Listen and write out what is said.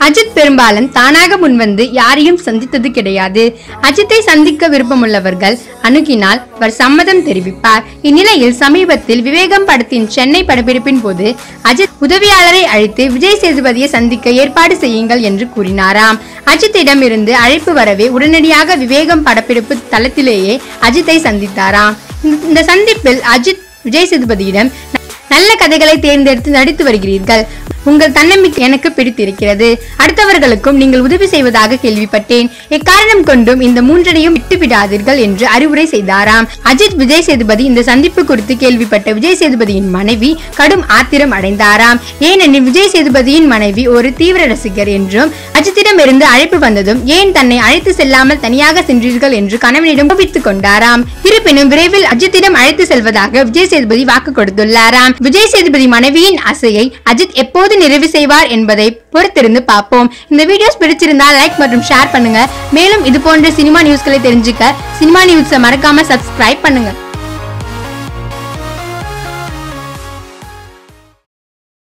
அஜித் பெரும்பாலும் தானாக முன்வந்து யாரையும் சந்தித்தது கிடையாது அஜித்தை சந்திக்க விருப்பமுள்ளவர்கள் அணுகினால் அவர் சம்மதம் தெரிவிப்பார் இந்நிலையில் சமீபத்தில் விவேகம் படத்தின் சென்னை படப்பிடிப்பின் போது அஜித் உதவியாளரை அழைத்து விஜய் சேதுபதியை சந்திக்க ஏற்பாடு செய்யுங்கள் என்று கூறினாராம் அஜித்திடம் இருந்து அழைப்பு வரவே உடனடியாக விவேகம் படப்பிடிப்பு தளத்திலேயே அஜித்தை சந்தித்தாராம் இந்த- இந்த சந்திப்பில் அஜித் விஜய் சேதுபதியிடம் நல்ல கதைகளை தேர்ந்தெடுத்து நடித்து வருகிறீர்கள் உங்கள் தன்னம்பிக்கை எனக்கு பிடித்திருக்கிறது அடுத்தவர்களுக்கும் நீங்கள் உதவி செய்வதாக கேள்விப்பட்டேன் எக்காரணம் கொண்டும் இந்த மூன்றனையும் விட்டுவிடாதீர்கள் என்று அறிவுரை செய்தாராம் அஜித் விஜய் சேதுபதி இந்த சந்திப்பு குறித்து கேள்விப்பட்ட விஜய் சேதுபதியின் மனைவி கடும் ஆத்திரம் அடைந்தாராம் ஏனெனில் விஜய் சேதுபதியின் மனைவி ஒரு தீவிர ரசிகர் என்றும் அஜித்திடம் இருந்து அழைப்பு வந்ததும் ஏன் தன்னை அழைத்து செல்லாமல் தனியாக சென்றீர்கள் என்று கணவனிடம் கோபித்துக் கொண்டாராம் இருப்பினும் விரைவில் அஜித்திடம் அழைத்து செல்வதாக விஜய் சேதுபதி வாக்கு கொடுத்துள்ளாராம் விஜய் சேதுபதி மனைவியின் ஆசையை அஜித் எப்போது நிறைவு செய்வார் என்பதை பொறுத்திருந்து பார்ப்போம் இந்த வீடியோஸ் பிடிச்சிருந்தா லைக் மற்றும் ஷேர் பண்ணுங்க மேலும் இது போன்ற சினிமா நியூஸ்களை தெரிஞ்சுக்க சினிமா நியூஸை மறக்காம சப்ஸ்கிரைப் பண்ணுங்க